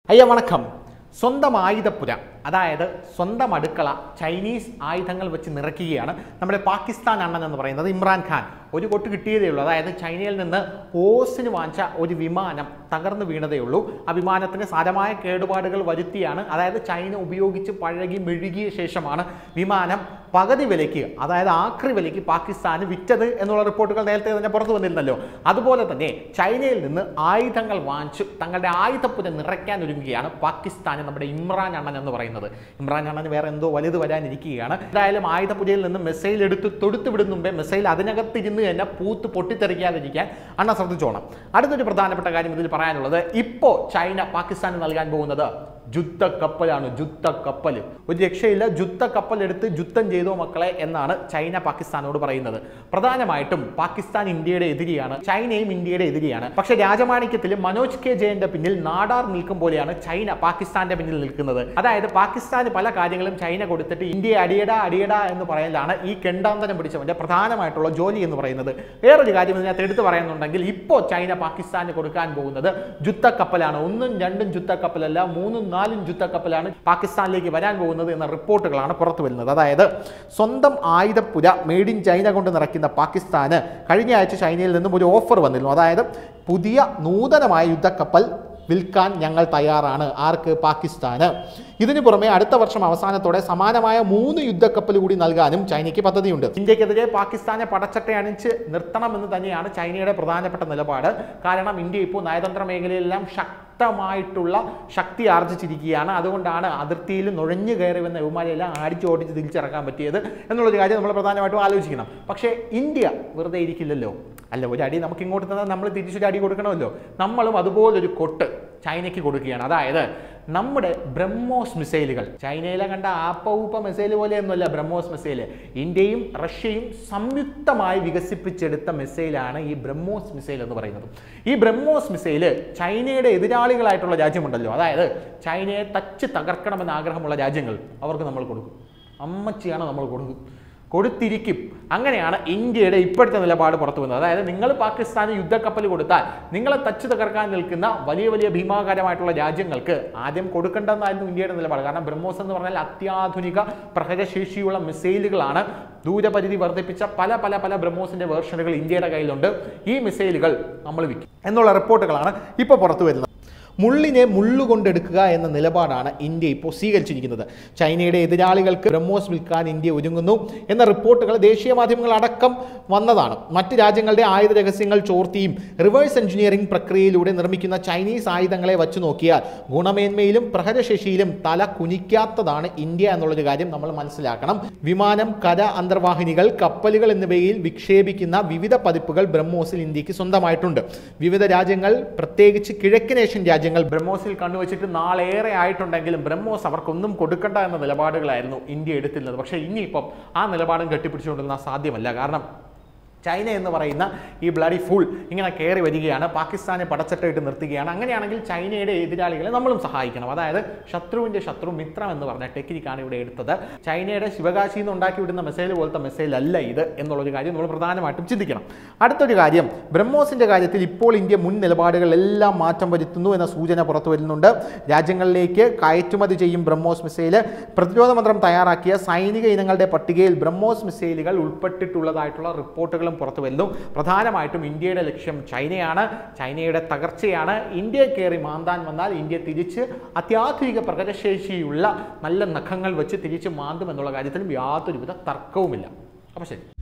അയ്യ വണക്കം സ്വന്തം ആയുധപ്പുര അതായത് സ്വന്തം അടുക്കള ചൈനീസ് ആയുധങ്ങൾ വെച്ച് നിറയ്ക്കുകയാണ് നമ്മുടെ പാകിസ്ഥാൻ അണ്ണൻ എന്ന് പറയുന്നത് ഇമ്രാൻ ഖാൻ ഒരു കൊട്ട് കിട്ടിയതേ ഉള്ളൂ അതായത് ചൈനയിൽ നിന്ന് ഓസിന് വാങ്ങിച്ച ഒരു വിമാനം തകർന്നു വീണതേ ഉള്ളൂ ആ വിമാനത്തിന് സാരമായ കേടുപാടുകൾ വരുത്തിയാണ് അതായത് ചൈന ഉപയോഗിച്ച് പഴകി മെഴുകിയ ശേഷമാണ് വിമാനം പകുതി വിലയ്ക്ക് അതായത് ആക്രി വിലയ്ക്ക് പാകിസ്ഥാന് വിറ്റത് എന്നുള്ള റിപ്പോർട്ടുകൾ നേരത്തെ തന്നെ പുറത്തു വന്നിരുന്നല്ലോ അതുപോലെ തന്നെ ചൈനയിൽ നിന്ന് ആയുധങ്ങൾ വാങ്ങിച്ചു തങ്ങളുടെ ആയുധപ്പുര നിറയ്ക്കാൻ ഒരുങ്ങുകയാണ് പാകിസ്ഥാന് നമ്മുടെ ഇമ്രാൻ അണ്ണൻ എന്ന് പറയുന്നത് ഇമ്രാൻ അണ്ണന് വേറെ എന്തോ വലുത് വരാനിരിക്കുകയാണ് എന്തായാലും ആയുധപുരയിൽ നിന്ന് മെസ്സൈൽ എടുത്ത് തൊടുത്തു വിടുന്ന മുമ്പേ മെസ്സൈൽ അതിനകത്തിരുന്ന് തന്നെ പൂത്ത് പൊട്ടിത്തെറിക്കാതിരിക്കാൻ അണ്ണ ശ്രദ്ധിച്ചോണം അടുത്തൊരു പ്രധാനപ്പെട്ട കാര്യം ഇതിൽ പറയാനുള്ളത് ഇപ്പോൾ ചൈന പാകിസ്ഥാന് നൽകാൻ പോകുന്നത് യുദ്ധ കപ്പലാണ് യുദ്ധ കപ്പൽ ഒരു രക്ഷയില്ല യുദ്ധ കപ്പൽ എടുത്ത് യുദ്ധം ചെയ്തോ മക്കളെ എന്നാണ് ചൈന പാകിസ്ഥാനോട് പറയുന്നത് പ്രധാനമായിട്ടും പാകിസ്ഥാൻ ഇന്ത്യയുടെ എതിരിയാണ് ചൈനയും ഇന്ത്യയുടെ എതിരിയാണ് പക്ഷെ രാജമാണിക്യത്തിൽ മനോജ് കെ ജയന്റെ പിന്നിൽ നാടാർ നിൽക്കും പോലെയാണ് ചൈന പാകിസ്ഥാന്റെ പിന്നിൽ നിൽക്കുന്നത് അതായത് പാകിസ്ഥാന് പല കാര്യങ്ങളും ചൈന കൊടുത്തിട്ട് ഇന്ത്യയെ അടിയട അടിയട എന്ന് പറയലാണ് ഈ കെണ്ടാന്തരം പിടിച്ചവന്റെ പ്രധാനമായിട്ടുള്ള ജോലി എന്ന് പറയുന്നത് വേറൊരു കാര്യം ഇതിനകത്ത് എടുത്തു പറയുന്നുണ്ടെങ്കിൽ ഇപ്പോൾ ചൈന പാകിസ്ഥാന് കൊടുക്കാൻ പോകുന്നത് യുദ്ധ കപ്പലാണ് ഒന്നും രണ്ടും യുദ്ധ കപ്പലല്ല മൂന്നും നാലും യുദ്ധ കപ്പലാണ് പാകിസ്ഥാനിലേക്ക് വരാൻ പോകുന്നത് എന്ന റിപ്പോർട്ടുകളാണ് പുറത്തു വരുന്നത് അതായത് സ്വന്തം ആയുധപ്പുര മെയ്ഡ് ഇൻ ചൈന കൊണ്ട് നിറയ്ക്കുന്ന പാകിസ്ഥാന് കഴിഞ്ഞ ആഴ്ച ചൈനയിൽ നിന്നും ഒരു ഓഫർ വന്നിരുന്നു അതായത് പുതിയ നൂതനമായ യുദ്ധക്കപ്പൽ വിൽക്കാൻ ഞങ്ങൾ തയ്യാറാണ് ആർക്ക് പാകിസ്ഥാന് ഇതിനു പുറമെ അടുത്ത വർഷം അവസാനത്തോടെ സമാനമായ മൂന്ന് യുദ്ധക്കപ്പൽ കൂടി നൽകാനും ചൈനയ്ക്ക് പദ്ധതിയുണ്ട് ഇന്ത്യക്കെതിരെ പാകിസ്ഥാനെ പടച്ചട്ട അണിച്ച് നിർത്തണമെന്ന് തന്നെയാണ് ചൈനയുടെ പ്രധാനപ്പെട്ട നിലപാട് കാരണം ഇന്ത്യ ഇപ്പോൾ നയതന്ത്ര മേഖലയിലെല്ലാം ശക്തമായിട്ടുള്ള ശക്തി ആർജിച്ചിരിക്കുകയാണ് അതുകൊണ്ടാണ് അതിർത്തിയിൽ നുഴഞ്ഞു കയറി വന്ന ഇവന്മാരെല്ലാം അടിച്ച് ഓടിച്ച് തിരിച്ചിറക്കാൻ പറ്റിയത് എന്നുള്ളൊരു കാര്യം നമ്മൾ പ്രധാനമായിട്ടും ആലോചിക്കണം പക്ഷേ ഇന്ത്യ വെറുതെ ഇരിക്കില്ലല്ലോ അല്ല ഒരു അടി നമുക്ക് ഇങ്ങോട്ട് തന്നാൽ നമ്മൾ തിരിച്ചൊരു അടി കൊടുക്കണമല്ലോ നമ്മളും അതുപോലൊരു കൊട്ട് ചൈനയ്ക്ക് കൊടുക്കുകയാണ് അതായത് നമ്മുടെ ബ്രഹ്മോസ് മിസൈലുകൾ ചൈനയിലെ കണ്ട ആപ്പ ഊപ്പ മിസൈൽ പോലെയൊന്നുമല്ല ബ്രഹ്മോസ് മിസൈൽ ഇന്ത്യയും റഷ്യയും സംയുക്തമായി വികസിപ്പിച്ചെടുത്ത മിസൈലാണ് ഈ ബ്രഹ്മോസ് മിസൈൽ എന്ന് പറയുന്നത് ഈ ബ്രഹ്മോസ് മിസൈൽ ചൈനയുടെ എതിരാളികളായിട്ടുള്ള രാജ്യമുണ്ടല്ലോ അതായത് ചൈനയെ തച്ച് തകർക്കണമെന്ന് ആഗ്രഹമുള്ള രാജ്യങ്ങൾ അവർക്ക് നമ്മൾ കൊടുക്കും അമ്മച്ചിയാണ് നമ്മൾ കൊടുക്കും കൊടുത്തിരിക്കും അങ്ങനെയാണ് ഇന്ത്യയുടെ ഇപ്പോഴത്തെ നിലപാട് പുറത്തു വന്നത് അതായത് നിങ്ങൾ പാകിസ്ഥാന് യുദ്ധക്കപ്പൽ കൊടുത്താൽ നിങ്ങളെ തച്ചു തകർക്കാൻ നിൽക്കുന്ന വലിയ വലിയ ഭീമാകാരമായിട്ടുള്ള രാജ്യങ്ങൾക്ക് ആദ്യം കൊടുക്കേണ്ടതെന്നായിരുന്നു ഇന്ത്യയുടെ നിലപാട് കാരണം ബ്രഹ്മോസ് എന്ന് പറഞ്ഞാൽ അത്യാധുനിക പ്രഹരശേഷിയുള്ള മിസൈലുകളാണ് ദൂരപരിധി വർദ്ധിപ്പിച്ച പല പല പല ബ്രഹ്മോസിന്റെ വേർഷനുകൾ ഇന്ത്യയുടെ കയ്യിലുണ്ട് ഈ മിസൈലുകൾ നമ്മൾ വിൽക്കും എന്നുള്ള റിപ്പോർട്ടുകളാണ് ഇപ്പോൾ പുറത്തു വരുന്നത് മുള്ളിനെ മുള്ളുകൊണ്ടെടുക്കുക എന്ന നിലപാടാണ് ഇന്ത്യ ഇപ്പോൾ സ്വീകരിച്ചിരിക്കുന്നത് ചൈനയുടെ എതിരാളികൾക്ക് ബ്രഹ്മോസ് വിൽക്കാൻ ഇന്ത്യ ഒരുങ്ങുന്നു എന്ന റിപ്പോർട്ടുകൾ ദേശീയ മാധ്യമങ്ങൾ അടക്കം വന്നതാണ് മറ്റ് രാജ്യങ്ങളുടെ ആയുധ രഹസ്യങ്ങൾ ചോർത്തിയും റിവേഴ്സ് എഞ്ചിനീയറിംഗ് പ്രക്രിയയിലൂടെ നിർമ്മിക്കുന്ന ചൈനീസ് ആയുധങ്ങളെ വച്ചു നോക്കിയാൽ ഗുണമേന്മയിലും പ്രഹരശേഷിയിലും തല കുനിക്കാത്തതാണ് ഇന്ത്യ എന്നുള്ളൊരു കാര്യം നമ്മൾ മനസ്സിലാക്കണം വിമാനം കര അന്തർവാഹിനികൾ കപ്പലുകൾ എന്നിവയിൽ വിക്ഷേപിക്കുന്ന വിവിധ പതിപ്പുകൾ ബ്രഹ്മോസിൽ ഇന്ത്യക്ക് സ്വന്തമായിട്ടുണ്ട് വിവിധ രാജ്യങ്ങൾ പ്രത്യേകിച്ച് കിഴക്കനേഷ്യൻ രാജ്യങ്ങൾ ബ്രഹ്മോസിൽ കണ്ണുവച്ചിട്ട് നാളേറെ ആയിട്ടുണ്ടെങ്കിലും ബ്രഹ്മോസ് അവർക്കൊന്നും കൊടുക്കണ്ട എന്ന നിലപാടുകളായിരുന്നു ഇന്ത്യ എടുത്തിരുന്നത് പക്ഷേ ഇനിയിപ്പം ആ നിലപാടും കെട്ടിപ്പിടിച്ചുകൊണ്ടിരുന്ന സാധ്യമല്ല കാരണം ചൈന എന്ന് പറയുന്ന ഈ ബ്ലഡി ഫുൾ ഇങ്ങനെ കയറി വരികയാണ് പാകിസ്ഥാനെ പടച്ചട്ടയിട്ട് നിർത്തുകയാണ് അങ്ങനെയാണെങ്കിൽ ചൈനയുടെ എതിരാളികളെ നമ്മളും സഹായിക്കണം അതായത് ശത്രുവിൻ്റെ ശത്രു മിത്രം എന്ന് പറഞ്ഞ ടെക്നിക്കാണ് ഇവിടെ എടുത്തത് ചൈനയുടെ ശിവകാശിയിൽ നിന്ന് ഉണ്ടാക്കി വിടുന്ന മെസ്സേജ് പോലത്തെ മെസ്സേജ് അല്ല ഇത് എന്നുള്ളൊരു കാര്യം നമ്മൾ പ്രധാനമായിട്ടും ചിന്തിക്കണം അടുത്തൊരു കാര്യം ബ്രഹ്മോസിൻ്റെ കാര്യത്തിൽ ഇപ്പോൾ ഇന്ത്യ മുൻ നിലപാടുകളിലെല്ലാം മാറ്റം വരുത്തുന്നു എന്ന സൂചന പുറത്തു വരുന്നുണ്ട് രാജ്യങ്ങളിലേക്ക് കയറ്റുമതി ചെയ്യും ബ്രഹ്മോസ് മിസൈല് പ്രതിരോധ മന്ത്രം തയ്യാറാക്കിയ സൈനിക ഇനങ്ങളുടെ പട്ടികയിൽ ബ്രഹ്മോസ് മിസൈലുകൾ ഉൾപ്പെട്ടിട്ടുള്ളതായിട്ടുള്ള റിപ്പോർട്ടുകളും പുറത്തു വരുന്നു പ്രധാനമായിട്ടും ഇന്ത്യയുടെ ലക്ഷ്യം ചൈനയാണ് ചൈനയുടെ തകർച്ചയാണ് ഇന്ത്യ കയറി മാന്താൻ വന്നാൽ ഇന്ത്യ തിരിച്ച് അത്യാധുനിക പ്രകടശേഷിയുള്ള നല്ല നഖങ്ങൾ വെച്ച് തിരിച്ച് മാന്തും എന്നുള്ള കാര്യത്തിലും യാതൊരുവിധ തർക്കവുമില്ല അപ്പോൾ ശരി